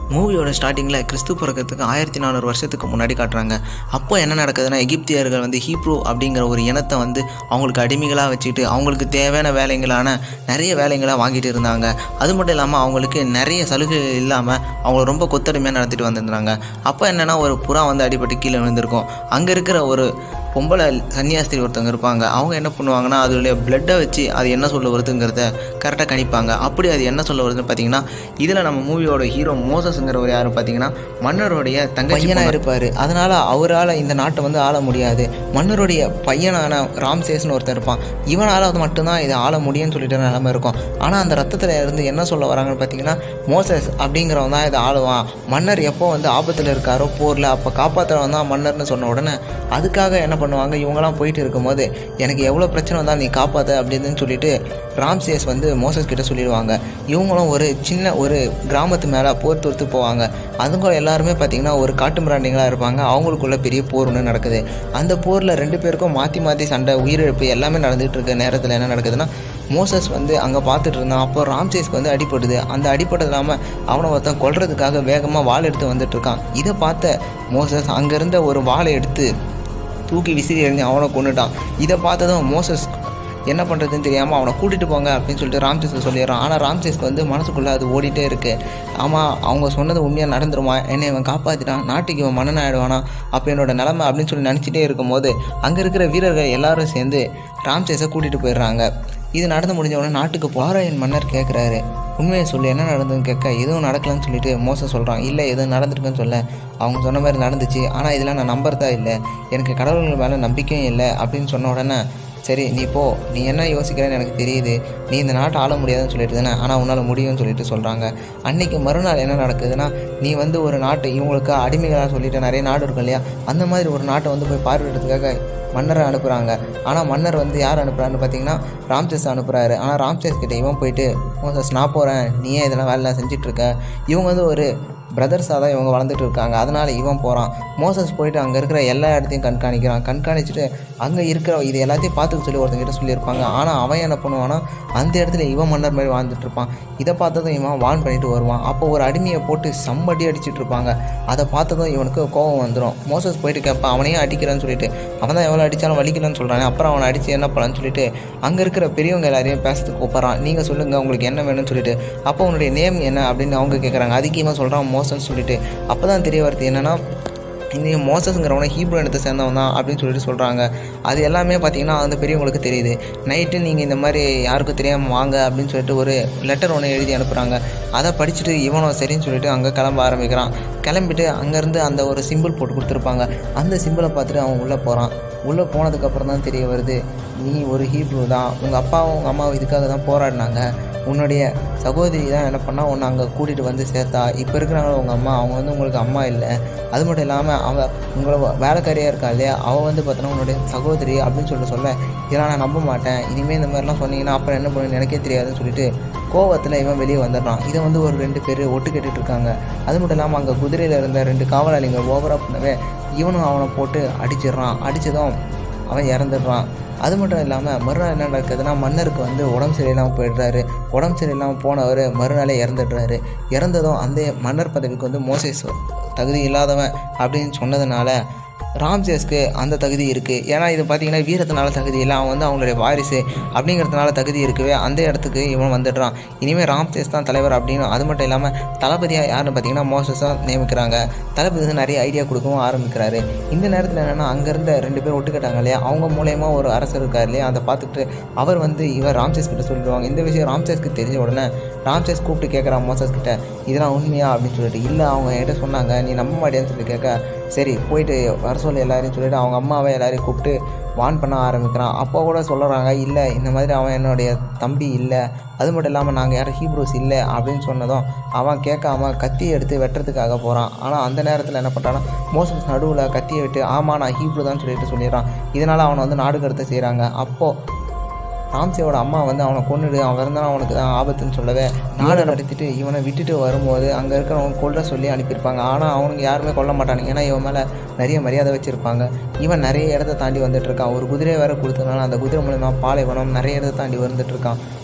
மூவியோட ஸ்டார்டிங்கில் கிறிஸ்து பிறக்கிறதுக்கு ஆயிரத்தி நானூறு வருஷத்துக்கு முன்னாடி காட்டுறாங்க அப்போ என்ன நடக்குதுன்னா எகிப்தியர்கள் வந்து ஹீப்ரூ அப்படிங்கிற ஒரு இனத்தை வந்து அவங்களுக்கு அடிமைகளாக வச்சுட்டு அவங்களுக்கு தேவையான வேலைங்களான நிறைய வேலைங்களாக வாங்கிட்டு இருந்தாங்க அது மட்டும் இல்லாமல் அவங்களுக்கு நிறைய சலுகை இல்லாமல் அவங்கள ரொம்ப கொத்தடிமையாக நடத்திட்டு வந்திருந்தாங்க அப்போ என்னென்னா ஒரு புறா வந்து அடிபட்டு கீழே விழுந்திருக்கும் அங்கே இருக்கிற ஒரு பொம்பளை சன்னியாஸ்திரி ஒருத்தவங்க இருப்பாங்க அவங்க என்ன பண்ணுவாங்கன்னா அதோடைய பிளட்டை வச்சு அது என்ன சொல்ல வருதுங்கிறத கரெக்டாக கணிப்பாங்க அப்படி அது என்ன சொல்ல வருதுன்னு பார்த்தீங்கன்னா இதில் நம்ம மூவியோட ஹீரோ மோசஸ்ங்கிறவர் யார் பார்த்தீங்கன்னா மன்னருடைய தங்க பையனாக இருப்பார் அதனால் அவரால் இந்த நாட்டை வந்து ஆள முடியாது மன்னருடைய பையனான ராம்சேஸ்னு ஒருத்தர் இருப்பான் இவனால் அது மட்டும்தான் இதை ஆள முடியும்னு சொல்லிட்டு நிலமை இருக்கும் ஆனால் அந்த ரத்தத்தில் இருந்து என்ன சொல்ல வராங்கன்னு பார்த்தீங்கன்னா மோசஸ் அப்படிங்கிறவன் தான் இதை ஆளுவான் மன்னர் எப்போ வந்து ஆபத்தில் இருக்காரோ போரில் அப்போ காப்பாற்றுறவன் தான் மன்னர்னு சொன்ன உடனே அதுக்காக என்ன பண்ணுவாங்க இவங்கெல்லாம் போயிட்டு இருக்கும்போது எனக்கு எவ்வளோ பிரச்சனை வந்தால் நீ காப்பாற்ற அப்படின்னு சொல்லிட்டு ராம்சேஸ் வந்து மோசஸ் கிட்ட சொல்லிடுவாங்க இவங்களும் ஒரு சின்ன ஒரு கிராமத்து மேலே போர் தொடுத்து போவாங்க அதுங்க எல்லாருமே பார்த்திங்கன்னா ஒரு காட்டு மிராண்டிங்களாக இருப்பாங்க அவங்களுக்குள்ள பெரிய போர் ஒன்று நடக்குது அந்த போரில் ரெண்டு பேருக்கும் மாற்றி மாற்றி சண்டை உயிரிழப்பு எல்லாமே நடந்துகிட்டு இருக்க நேரத்தில் என்ன நடக்குதுன்னா மோசஸ் வந்து அங்கே பார்த்துட்டு இருந்தான் அப்போ ராம்சேஸ்க்கு வந்து அடிபடுது அந்த அடிபட்டது இல்லாமல் அவனை ஒருத்தன் கொல்றதுக்காக வேகமாக வாள் எடுத்து வந்துட்டு இருக்கான் இதை பார்த்த மோசஸ் அங்கேருந்த ஒரு வாளை எடுத்து தூக்கி விசிறி எறிஞ்சு அவனை கொண்டுட்டான் இதை பார்த்ததும் மோசஸ் என்ன பண்ணுறதுன்னு தெரியாமல் அவனை கூட்டிகிட்டு போங்க அப்படின்னு சொல்லிட்டு ராம்சேஸ்க்கு சொல்லிடுறான் ஆனால் ராம்சேஸ்க்கு வந்து மனசுக்குள்ளே அது ஓடிட்டே இருக்கு ஆமாம் அவங்க சொன்னது உண்மையாக நடந்துருமா என்னை இவன் காப்பாற்றிட்டான் நாட்டுக்கு இவன் மன்னன் ஆயிடுவானா அப்போ என்னோட நிலமை அப்படின்னு சொல்லி நினச்சிட்டே இருக்கும்போது அங்கே இருக்கிற வீரர்கள் எல்லாரும் சேர்ந்து ராம்சேஸை கூட்டிகிட்டு போயிடுறாங்க இது நடந்து முடிஞ்ச உடனே நாட்டுக்கு பாராயன் மன்னர் கேட்குறாரு உண்மையை சொல்லு என்ன நடந்ததுன்னு கேட்க எதுவும் நடக்கலன்னு சொல்லிட்டு மோசம் சொல்கிறான் இல்லை எதுவும் நடந்திருக்குன்னு சொல்ல அவங்க சொன்ன மாதிரி நடந்துச்சு ஆனால் இதெல்லாம் நான் நம்புறதா இல்லை எனக்கு கடவுள்கள் மேலே நம்பிக்கையும் இல்லை அப்படின்னு சொன்ன உடனே சரி நீ போ நீ என்ன யோசிக்கிறேன்னு எனக்கு தெரியுது நீ இந்த நாட்டை ஆள முடியாதுன்னு சொல்லிட்டு தானே ஆனால் உன்னால் முடியும்னு சொல்லிட்டு சொல்கிறாங்க அன்னைக்கு மறுநாள் என்ன நடக்குதுன்னா நீ வந்து ஒரு நாட்டு இவங்களுக்கு அடிமைகளாக சொல்லிட்டு நிறைய நாடு இருக்கும் இல்லையா அந்த மாதிரி ஒரு நாட்டை வந்து போய் பார்வையிடுறதுக்காக மன்னரை அனுப்புகிறாங்க ஆனால் மன்னர் வந்து யார் அனுப்புகிறான்னு பார்த்தீங்கன்னா ராம்சேஸ் அனுப்புகிறாரு ஆனால் ராம்சேஸ் கிட்ட இவன் போயிட்டு மோசஸ் நான் போகிறேன் நீ ஏன் இதெல்லாம் வேலைலாம் செஞ்சிட்ருக்க இவங்க வந்து ஒரு பிரதர்ஸாக தான் இவங்க வளர்ந்துட்டு இருக்காங்க அதனால் இவன் போகிறான் மோசஸ் போயிட்டு அங்கே இருக்கிற எல்லா இடத்தையும் கண்காணிக்கிறான் கண்காணிச்சுட்டு அங்கே இருக்கிற இது எல்லாத்தையும் பார்த்துக்க சொல்லி ஒருத்தங்கிட்ட சொல்லியிருப்பாங்க ஆனால் அவன் என்ன பண்ணுவான்னா அந்த இடத்துல இவன் மன்னர் மாதிரி வாழ்ந்துட்டு இருப்பான் இதை பார்த்ததும் இவன் வான் பண்ணிட்டு வருவான் அப்போ ஒரு அடிமையை போட்டு சம்மடி அடிச்சிட்டு இருப்பாங்க அதை பார்த்ததும் இவனுக்கு கோபம் வந்துடும் மோசஸ் போயிட்டு கேட்பான் அவனையும் அடிக்கிறேன்னு சொல்லிட்டு அவன் தான் எவ்வளோ அடித்தாலும் வலிக்கலன்னு சொல்கிறானே அப்புறம் அவனை அடித்து என்ன பண்ணலான்னு சொல்லிட்டு அங்கே இருக்கிற பெரியவங்க எல்லாரையும் பேசுறதுக்கு கூப்பிட்றான் நீங்கள் சொல்லுங்கள் உங்களுக்கு என்ன வேணும்னு சொல்லிட்டு அப்போ உன்னுடைய நேம் என்ன அப்படின்னு அவங்க கேட்குறாங்க அதுக்கு இவன் சொல்கிறான் மோசன்னு சொல்லிட்டு அப்போ தான் தெரிய வருது என்னென்னா இந்த மோசஸ்ங்கிறவனை ஹீப்ரோ இடத்தை சேர்ந்தவன் தான் அப்படின்னு சொல்லிட்டு சொல்கிறாங்க அது எல்லாமே பார்த்தீங்கன்னா அந்த பெரியவங்களுக்கு தெரியுது நைட்டு நீங்கள் இந்த மாதிரி யாருக்கும் தெரியாமல் வாங்க அப்படின்னு சொல்லிட்டு ஒரு லெட்டர் ஒன்று எழுதி அனுப்புகிறாங்க அதை படிச்சுட்டு இவனும் சரின்னு சொல்லிட்டு அங்கே கிளம்ப ஆரம்பிக்கிறான் கிளம்பிட்டு அங்கேருந்து அந்த ஒரு சிம்பிள் போட்டு கொடுத்துருப்பாங்க அந்த சிம்பிளை பார்த்துட்டு அவன் உள்ளே போகிறான் உள்ளே போனதுக்கப்புறம் தான் தெரிய வருது நீ ஒரு ஹீப்ரூ தான் உங்கள் அப்பாவும் உங்கள் அம்மாவும் இதுக்காக தான் போராடினாங்க உன்னுடைய சகோதரி தான் என்ன பண்ணால் உன்னை அங்கே கூட்டிகிட்டு வந்து சேர்த்தா இப்போ இருக்கிறாங்களோ உங்கள் அம்மா அவங்க வந்து உங்களுக்கு அம்மா இல்லை அது மட்டும் இல்லாமல் அவள் உங்களை வேலைக்காரியாக இருக்கா இல்லையா அவள் வந்து பார்த்தோன்னா உன்னுடைய சகோதரி அப்படின்னு சொல்லிட்டு சொல்ல இதெல்லாம் நான் நம்ப மாட்டேன் இனிமேல் இந்த மாதிரிலாம் சொன்னீங்கன்னா அப்புறம் என்ன பண்ணுன்னு எனக்கே தெரியாதுன்னு சொல்லிட்டு கோவத்தில் இவன் வெளியே வந்துடுறான் இதை வந்து ஒரு ரெண்டு பேர் ஒட்டு கேட்டுட்டு இருக்காங்க அது மட்டும் இல்லாமல் அங்கே குதிரையில் இருந்த ரெண்டு காவலாளிங்க ஓவராக பண்ணவே இவனும் அவனை போட்டு அடிச்சிடுறான் அடித்ததும் அவன் இறந்துடுறான் அது மட்டும் இல்லாமல் மறுநாள் என்ன நடக்குதுன்னா மன்னருக்கு வந்து உடம்பு சரியில்லாமல் போயிடுறாரு உடம்பு சரியில்லாமல் போனவர் மறுநாளே இறந்துடுறாரு இறந்ததும் அந்த மன்னர் பதவிக்கு வந்து மோசேஸ் தகுதி இல்லாதவன் அப்படின்னு சொன்னதுனால ராம்சேஸ்க்கு அந்த தகுதி இருக்குது ஏன்னா இது பார்த்தீங்கன்னா வீரத்தினால தகுதி இல்லை அவன் வந்து அவங்களுடைய வாரிசு அப்படிங்கிறதுனால தகுதி இருக்கவே அந்த இடத்துக்கு இவன் வந்துடுறான் இனிமேல் ராம்சேஸ் தான் தலைவர் அப்படின்னு அது மட்டும் இல்லாமல் தளபதியாக யாருன்னு பார்த்தீங்கன்னா மோசஸாக நியமிக்கிறாங்க தளபதி வந்து நிறைய ஐடியா கொடுக்கவும் ஆரம்பிக்கிறாரு இந்த நேரத்தில் என்னென்னா அங்கேருந்த ரெண்டு பேர் ஒட்டுக்கிட்டாங்க இல்லையா அவங்க மூலயமா ஒரு அரசர் இருக்கார் இல்லையா அதை பார்த்துட்டு அவர் வந்து இவர் ராம்சேஸ் கிட்ட சொல்லிடுவாங்க இந்த விஷயம் ராம்சேஸ்க்கு தெரிஞ்ச உடனே ராம்சேஸ் கூப்பிட்டு கேட்குறான் மோசஸ் கிட்ட இதெல்லாம் உண்மையா அப்படின்னு சொல்லிட்டு இல்லை அவங்க என்கிட்ட சொன்னாங்க நீ நம்ப மாட்டேன்னு சொல்லி கேட்க சரி போயிட்டு வர சொல்லி எல்லாரையும் சொல்லிட்டு அவங்க அம்மாவை எல்லாரையும் கூப்பிட்டு வான் பண்ண ஆரம்பிக்கிறான் அப்போ கூட சொல்கிறாங்க இல்லை இந்த மாதிரி அவன் என்னுடைய தம்பி இல்லை அது மட்டும் இல்லாமல் நாங்கள் யாரும் ஹீப்ரூஸ் இல்லை அப்படின்னு சொன்னதும் அவன் கேட்காம கத்தி எடுத்து வெட்டுறதுக்காக போகிறான் ஆனால் அந்த நேரத்தில் என்ன பண்ணுறான்னா மோசஸ் நடுவில் கத்தியை விட்டு ஆமாம் நான் ஹீப்ரூ தான் சொல்லிட்டு சொல்லிடுறான் இதனால் அவனை வந்து நாடு கடத்த செய்கிறாங்க அப்போது ராம்சேவோட அம்மா வந்து அவனை கொன்னுடு அவன் இருந்தாலும் அவனுக்கு தான் ஆபத்துன்னு சொல்லவே நாடை நடத்திட்டு இவனை விட்டுட்டு வரும்போது அங்கே இருக்கிறவங்க கொல்ல சொல்லி அனுப்பியிருப்பாங்க ஆனால் அவனுக்கு யாருமே கொல்ல மாட்டானுங்க ஏன்னா இவன் மேலே நிறைய மரியாதை வச்சுருப்பாங்க இவன் நிறைய இடத்த தாண்டி வந்துட்டு இருக்கான் ஒரு குதிரையை வேற கொடுத்ததுனால அந்த குதிரை மூலயமா பாலைவனம் நிறைய இடத்த தாண்டி வந்துட்டு இருக்கான்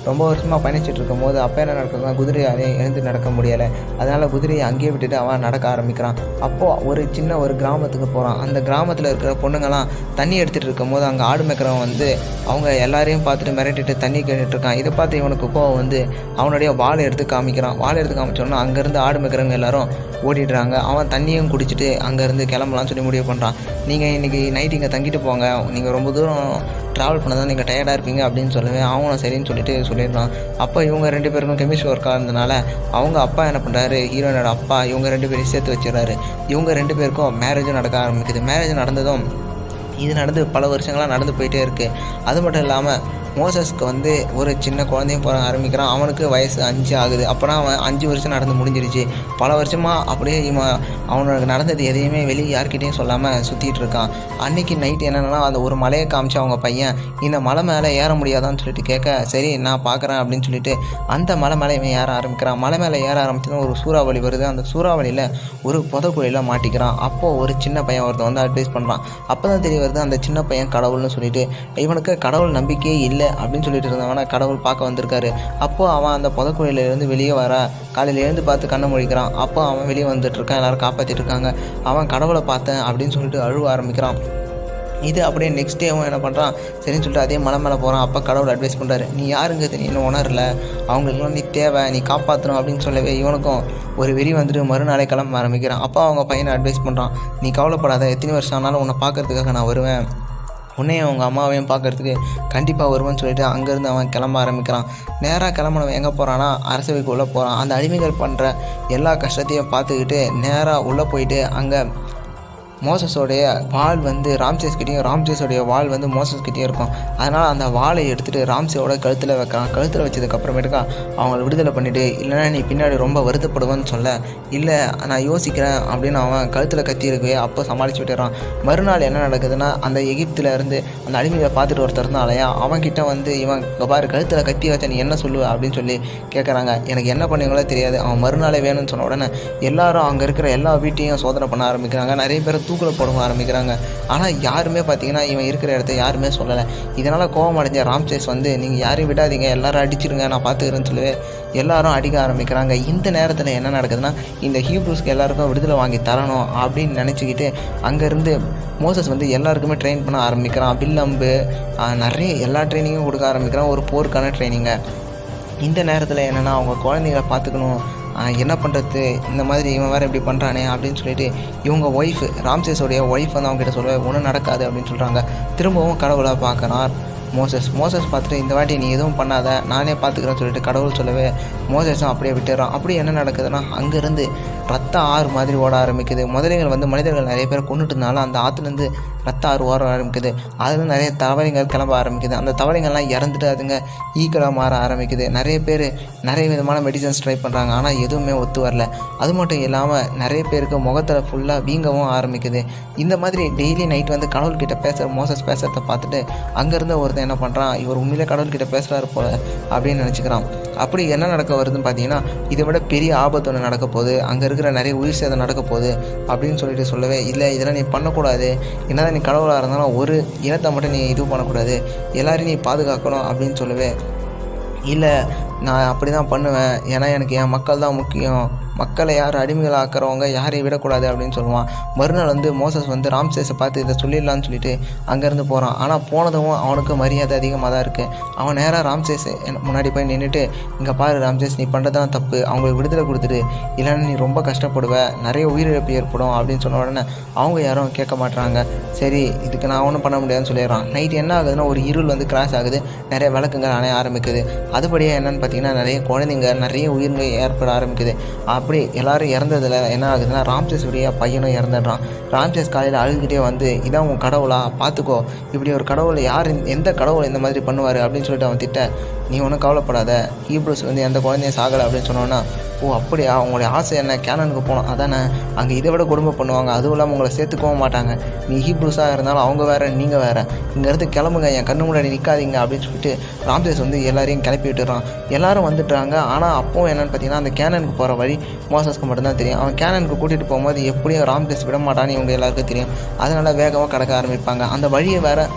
ரொம்ப வருஷமாக பயணிச்சுட்டு இருக்கும்போது அப்போ என்ன நடக்குதுன்னா குதிரையாலே எழுந்து நடக்க முடியலை அதனால் குதிரையை அங்கேயே விட்டுட்டு அவன் நடக்க ஆரம்பிக்கிறான் அப்போது ஒரு சின்ன ஒரு கிராமத்துக்கு போகிறான் அந்த கிராமத்தில் இருக்கிற பொண்ணுங்களாம் தண்ணி எடுத்துகிட்டு இருக்கும்போது அங்கே ஆடு மேய்க்கிறவன் வந்து அவங்க எல்லாரையும் பார்த்துட்டு மிரட்டிட்டு தண்ணி கேட்டுட்டு இருக்கான் இதை பார்த்து இவனுக்கு கோவம் வந்து அவனுடைய வாளை எடுத்து காமிக்கிறான் வாளை எடுத்து காமிச்சோன்னா அங்கேருந்து ஆடு மேய்க்கிறவங்க எல்லாரும் ஓடிடுறாங்க அவன் தண்ணியும் குடிச்சிட்டு அங்கேருந்து கிளம்பலாம்னு சொல்லி முடிவு பண்ணுறான் நீங்கள் இன்றைக்கி நைட் இங்கே தங்கிட்டு போங்க நீங்கள் ரொம்ப தூரம் ட்ராவல் பண்ணதான் நீங்கள் டயர்டாக இருப்பீங்க அப்படின்னு சொல்லவே அவனும் சரின்னு சொல்லிட்டு சொல்லிடுறான் அப்போ இவங்க ரெண்டு பேருக்கும் கெமிஸ்ட்ரி ஒர்க்காக இருந்தனால அவங்க அப்பா என்ன பண்ணுறாரு ஹீரோயினோட அப்பா இவங்க ரெண்டு பேரையும் சேர்த்து வச்சிடறாரு இவங்க ரெண்டு பேருக்கும் மேரேஜும் நடக்க ஆரம்பிக்குது மேரேஜ் நடந்ததும் இது நடந்து பல வருஷங்களாக நடந்து போயிட்டே இருக்குது அது மட்டும் இல்லாமல் மோசஸ்க்கு வந்து ஒரு சின்ன குழந்தையும் பிற ஆரம்பிக்கிறான் அவனுக்கு வயசு அஞ்சு ஆகுது அப்போனா அவன் அஞ்சு வருஷம் நடந்து முடிஞ்சிருச்சு பல வருஷமாக அப்படியே இவன் அவனுக்கு நடந்தது எதையுமே வெளியே யார்கிட்டையும் சொல்லாமல் சுற்றிட்டு இருக்கான் அன்னைக்கு நைட் என்னென்னா அந்த ஒரு மலையை காமிச்சு அவங்க பையன் இந்த மலை மேலே ஏற முடியாதான்னு சொல்லிட்டு கேட்க சரி நான் பார்க்குறேன் அப்படின்னு சொல்லிட்டு அந்த மலை மேலே இவன் ஏற ஆரம்பிக்கிறான் மலை மேலே ஏற ஆரம்பிச்சதும் ஒரு சூறாவளி வருது அந்த சூறாவளியில் ஒரு புதக்குழியில் மாட்டிக்கிறான் அப்போது ஒரு சின்ன பையன் ஒருத்தன் வந்து அட்வைஸ் பண்ணுறான் அப்போ தான் தெரிய வருது அந்த சின்ன பையன் கடவுள்னு சொல்லிட்டு இவனுக்கு கடவுள் நம்பிக்கையே இல்லை அப்படின்னு சொல்லிட்டு இருந்தவன கடவுள் பார்க்க வந்திருக்காரு அப்போது அவன் அந்த புதக்குழியிலேருந்து வெளியே வர காலையில் எழுந்து பார்த்து கண்ணை முழிக்கிறான் அப்போ அவன் வெளியே வந்துட்டு இருக்கான் எல்லாரும் காப்பாற்றிட்டு இருக்காங்க அவன் கடவுளை பார்த்தேன் அப்படின்னு சொல்லிட்டு அழுவ ஆரம்பிக்கிறான் இது அப்படியே நெக்ஸ்ட் டே அவன் என்ன பண்ணுறான் சரின்னு சொல்லிட்டு அதே மலை மேலே போகிறான் அப்போ கடவுள் அட்வைஸ் பண்ணுறாரு நீ யாருங்க நீ இன்னும் உணரல அவங்களுக்குலாம் நீ தேவை நீ காப்பாற்றணும் அப்படின்னு சொல்லவே இவனுக்கும் ஒரு வெறி வந்துட்டு மறுநாளே கிளம்ப ஆரம்பிக்கிறான் அப்போ அவங்க பையனை அட்வைஸ் பண்ணுறான் நீ கவலைப்படாத எத்தனை வருஷம் ஆனாலும் உன்னை பார்க்கறதுக்காக நான் வருவேன் உன்னையும் அவங்க அம்மாவையும் பார்க்கறதுக்கு கண்டிப்பாக வருவேன்னு சொல்லிட்டு அங்கேருந்து அவன் கிளம்ப ஆரம்பிக்கிறான் நேராக கிளம்புனவன் எங்கே போகிறான்னா அரசவைக்கு உள்ளே போகிறான் அந்த அடிமைகள் பண்ணுற எல்லா கஷ்டத்தையும் பார்த்துக்கிட்டு நேராக உள்ளே போயிட்டு அங்கே மோசஸோடைய வாள் வந்து ராம்சேஸ்கிட்டையும் ராம்சேஸோடைய வாள் வந்து மோசஸ்கிட்டையும் இருக்கும் அதனால் அந்த வாளை எடுத்துகிட்டு ராம்சேவோட கழுத்தில் வைக்கிறான் கழுத்தில் வச்சதுக்கப்புறமேட்டுக்கா அவங்கள விடுதலை பண்ணிவிட்டு இல்லைனா நீ பின்னாடி ரொம்ப வருத்தப்படுவேன்னு சொல்ல இல்லை நான் யோசிக்கிறேன் அப்படின்னு அவன் கழுத்தில் கத்தி இருக்கவே அப்போ சமாளித்து விட்டுறான் மறுநாள் என்ன நடக்குதுன்னா அந்த எகிப்தில் இருந்து அந்த அடிமையை பார்த்துட்டு ஒருத்தர் இருந்தான் இல்லையா அவன்கிட்ட வந்து இவன் இங்க பாரு கழுத்தில் கத்தி வச்ச நீ என்ன சொல்லுவ அப்படின்னு சொல்லி கேட்குறாங்க எனக்கு என்ன பண்ணுவீங்களோ தெரியாது அவன் மறுநாளே வேணும்னு சொன்ன உடனே எல்லாரும் அங்கே இருக்கிற எல்லா வீட்டையும் சோதனை பண்ண ஆரம்பிக்கிறாங்க நிறைய பேர் தூக்கில் போட ஆரம்பிக்கிறாங்க ஆனால் யாருமே பார்த்தீங்கன்னா இவன் இருக்கிற இடத்த யாருமே சொல்லலை இதனால் கோவம் அடைஞ்ச ராம்சேஸ் வந்து நீங்கள் யாரையும் விடாதீங்க எல்லாரும் அடிச்சிருங்க நான் பார்த்துக்கிறேன்னு சொல்லவே எல்லாரும் அடிக்க ஆரம்பிக்கிறாங்க இந்த நேரத்தில் என்ன நடக்குதுன்னா இந்த ஹீப்ரூஸ்க்கு எல்லாருக்கும் விடுதலை வாங்கி தரணும் அப்படின்னு நினச்சிக்கிட்டு அங்கேருந்து மோசஸ் வந்து எல்லாருக்குமே ட்ரெயின் பண்ண ஆரம்பிக்கிறான் வில்லம்பு ஆஹ், நிறைய எல்லா ட்ரைனிங்கும் கொடுக்க ஆரம்பிக்கிறான் ஒரு போருக்கான ட்ரைனிங்கை இந்த நேரத்தில் என்னென்னா அவங்க குழந்தைகளை பார்த்துக்கணும் ஆஹ் என்ன பண்ணுறது இந்த மாதிரி இவன் வேறு இப்படி பண்ணுறானே அப்படின்னு சொல்லிட்டு இவங்க ஒய்ஃபு ராம்சேஸோடைய ஒய்ஃப் வந்து அவங்ககிட்ட சொல்ல ஒன்றும் நடக்காது அப்படின்னு சொல்கிறாங்க திரும்பவும் கடவுளாக பார்க்குறான் மோசஸ் மோசஸ் பார்த்துட்டு இந்த வாட்டி நீ எதுவும் பண்ணாத நானே பார்த்துக்கிறேன்னு சொல்லிட்டு கடவுள் சொல்லவே மோசஸும் அப்படியே விட்டுறான் அப்படி என்ன நடக்குதுன்னா அங்கேருந்து ரத்த ஆறு மாதிரி ஓட ஆரம்பிக்குது முதலைகள் வந்து மனிதர்கள் நிறைய பேர் கொண்டுட்டு இருந்தாலும் அந்த ஆற்றுலேருந்து ரத்த ஆறு ஓட ஆரம்பிக்குது அதுலேருந்து நிறைய தவளைகள் கிளம்ப ஆரம்பிக்குது அந்த தவளைங்கள்லாம் இறந்துட்டு அதுங்க ஈக்களாக மாற ஆரம்பிக்குது நிறைய பேர் நிறைய விதமான மெடிசன்ஸ் ட்ரை பண்ணுறாங்க ஆனால் எதுவுமே ஒத்து வரல அது மட்டும் இல்லாமல் நிறைய பேருக்கு முகத்தில் ஃபுல்லாக வீங்கவும் ஆரம்பிக்குது இந்த மாதிரி டெய்லி நைட் வந்து கடவுள்கிட்ட பேசுகிற மோசஸ் பேசுகிறத பார்த்துட்டு அங்கேருந்து ஒருத்தன் என்ன பண்ணுறான் இவர் உண்மையிலே கடவுள்கிட்ட பேசுகிறாரு போல அப்படின்னு நினச்சிக்கிறான் அப்படி என்ன நடக்க வருதுன்னு பார்த்தீங்கன்னா இதை விட பெரிய ஆபத்து ஒன்று நடக்க போகுது அங்கே இருக்கிற நிறைய உயிர் சேதம் நடக்க போகுது அப்படின்னு சொல்லிட்டு சொல்லவே இல்லை இதெல்லாம் நீ பண்ணக்கூடாது என்னதான் நீ கடவுளாக இருந்தாலும் ஒரு இனத்தை மட்டும் நீ இது பண்ணக்கூடாது எல்லாரையும் நீ பாதுகாக்கணும் அப்படின்னு சொல்லவே இல்லை நான் அப்படி தான் பண்ணுவேன் ஏன்னா எனக்கு என் மக்கள் தான் முக்கியம் மக்களை யார் அடிமைகள் ஆக்கிறவங்க யாரையும் விடக்கூடாது அப்படின்னு சொல்லுவான் மறுநாள் வந்து மோசஸ் வந்து ராம்சேஸை பார்த்து இதை சொல்லிடலான்னு சொல்லிட்டு அங்கேருந்து போகிறான் ஆனால் போனதும் அவனுக்கு மரியாதை அதிகமாக தான் இருக்குது அவன் நேராக ராம்சேஸ் முன்னாடி போய் நின்றுட்டு இங்கே பாரு ராம்சேஸ் நீ பண்ணுறதான் தப்பு அவங்களுக்கு விடுதலை கொடுத்துட்டு இல்லைன்னா நீ ரொம்ப கஷ்டப்படுவ நிறைய உயிரிழப்பு ஏற்படும் அப்படின்னு சொன்ன உடனே அவங்க யாரும் கேட்க மாட்றாங்க சரி இதுக்கு நான் ஒன்றும் பண்ண முடியாதுன்னு சொல்லிடுறான் நைட் என்ன ஆகுதுன்னா ஒரு இருள் வந்து கிராஸ் ஆகுது நிறைய விளக்குங்கள் அணைய ஆரம்பிக்குது அதுபடியே என்னன்னு பார்த்தீங்கன்னா நிறைய குழந்தைங்க நிறைய உயிர்கள் ஏற்பட ஆரம்பிக்குது அப்படி எல்லாரும் இறந்ததில் என்ன ஆகுதுன்னா ராம்சேஸுடைய பையனும் இறந்துடுறான் ராம்சேஸ் காலையில் அழுதுகிட்டே வந்து இதான் உன் கடவுளா பார்த்துக்கோ இப்படி ஒரு கடவுள் யார் இந்த- எந்த கடவுள் இந்த மாதிரி பண்ணுவார் அப்படின்னு சொல்லிட்டு அவன் திட்ட நீ ஒன்றும் கவலைப்படாத ஹீப்ரூஸ் வந்து எந்த குழந்தையும் சாகலை அப்படின்னு சொன்னோன்னா ஓ அப்படியா உங்களுடைய ஆசை என்ன கேனனுக்கு போனோம் அதானே அங்கே இதை விட கொடுமை பண்ணுவாங்க அதுவும் இல்லாமல் உங்களை சேர்த்துக்கவும் மாட்டாங்க நீ ஹீப்ரூஸாக இருந்தாலும் அவங்க வேற நீங்கள் வேற இங்கேருந்து கிளம்புங்க என் கண்ணு முன்னாடி நிற்காதீங்க அப்படின்னு சொல்லிட்டு ராம்சேஸ் வந்து எல்லாரையும் கிளப்பி விட்டுறான் எல்லாரும் வந்துட்டாங்க ஆனால் அப்போவும் என்னன்னு பார்த்தீங்கன்னா அந்த கேனனுக்கு போகிற வழி மோசஸ்க்கு மட்டும்தான் தெரியும் அவன் கேனனுக்கு கூட்டிகிட்டு போகும்போது எப்படியும் ராம்சேஸ் விட மாட்டான்னு இவங்க எல்லாருக்கும் தெரியும் அதனால வேகமாக கடக்க ஆரம்பிப்பாங்க அந்த வழியை வேற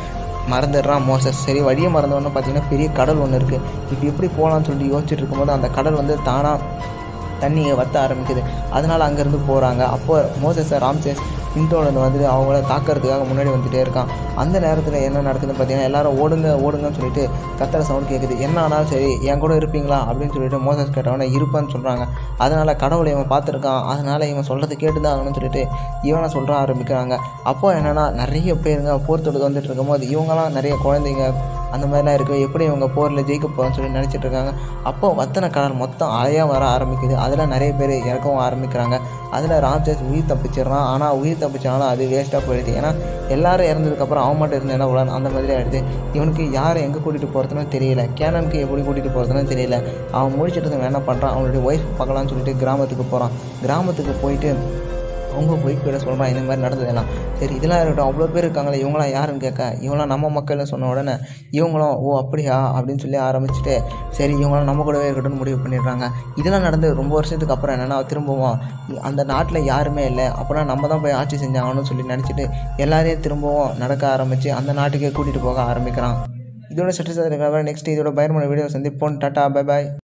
மறந்துடுறான் மோசஸ் சரி வழியை மறந்தவொன்னே பார்த்தீங்கன்னா பெரிய கடல் ஒன்று இருக்குது இப்போ எப்படி போகலான்னு சொல்லிட்டு யோசிச்சுட்டு இருக்கும்போது அந்த கடல் வந்து தானாக தண்ணியை வத்த ஆரம்பிக்குது அதனால் அங்கேருந்து போகிறாங்க அப்போ மோசஸை ராம்சேஸ் பின்தொடர்ந்து வந்துட்டு அவங்கள தாக்கிறதுக்காக முன்னாடி வந்துட்டே இருக்கான் அந்த நேரத்தில் என்ன நடக்குதுன்னு பார்த்தீங்கன்னா எல்லாரும் ஓடுங்க ஓடுங்கன்னு சொல்லிட்டு கத்துற சவுண்ட் கேட்குது என்ன ஆனாலும் சரி என் கூட இருப்பீங்களா அப்படின்னு சொல்லிட்டு மோசஸ் கேட்டவனே இருப்பான்னு சொல்கிறாங்க அதனால் கடவுளை இவன் பார்த்துருக்கான் அதனால் இவன் சொல்கிறது கேட்டு தான் ஆகணும்னு சொல்லிட்டு இவனை சொல்கிற ஆரம்பிக்கிறாங்க அப்போ என்னென்னா நிறைய பேருங்க போர் தொடுக்க வந்துட்டு இருக்கும்போது இவங்கெல்லாம் நிறைய குழந்தைங்க அந்த மாதிரிலாம் இருக்குது எப்படி இவங்க போரில் ஜெயிக்க போகிறோம்னு சொல்லி நினச்சிட்டு இருக்காங்க அப்போ வத்தன கடல் மொத்தம் அலையாக வர ஆரம்பிக்குது அதில் நிறைய பேர் இறக்கவும் ஆரம்பிக்கிறாங்க அதில் ராம்சேஸ் உயிர் தப்பிச்சிடுறான் ஆனால் உயிர் தப்பிச்சாலும் அது வேஸ்ட்டாக போயிடுது ஏன்னா எல்லாரும் இறந்ததுக்கப்புறம் அவன் மட்டும் இருந்த என்ன உலகம் அந்த மாதிரி ஆகிடுது இவனுக்கு யாரை எங்கே கூட்டிகிட்டு போகிறதுன்னு தெரியல கேனனுக்கு எப்படி கூட்டிகிட்டு போகிறதுன்னு தெரியல அவன் முடிச்சிட்டு இவன் என்ன பண்ணுறான் அவனுடைய ஒய்ஃப் பார்க்கலாம்னு சொல்லிட்டு கிராமத்துக்கு போகிறான் கிராமத்துக்கு போயிட்டு அவங்க ஒய்ஃப் கிட்ட சொல்கிறான் இந்த மாதிரி நடந்ததெல்லாம் சரி இதெல்லாம் இருக்கட்டும் அவ்வளோ பேர் இருக்காங்களே இவங்களாம் யாருன்னு கேட்க இவங்களாம் நம்ம மக்கள்னு சொன்ன உடனே இவங்களும் ஓ அப்படியா அப்படின்னு சொல்லி ஆரம்பிச்சுட்டு சரி இவங்களாம் நம்ம கூடவே இருக்கட்டும்னு முடிவு பண்ணிடுறாங்க இதெல்லாம் நடந்து ரொம்ப வருஷத்துக்கு அப்புறம் என்னென்னா திரும்பவும் அந்த நாட்டில் யாருமே இல்லை அப்படின்னா நம்ம தான் போய் ஆட்சி செஞ்சாங்கன்னு சொல்லி நினச்சிட்டு எல்லாரையும் திரும்பவும் நடக்க ஆரம்பித்து அந்த நாட்டுக்கே கூட்டிகிட்டு போக ஆரம்பிக்கிறான் இதோட சட்டத்தை நெக்ஸ்ட் இதோட பயணமான வீடியோ சந்திப்போம் டாட்டா பை பாய்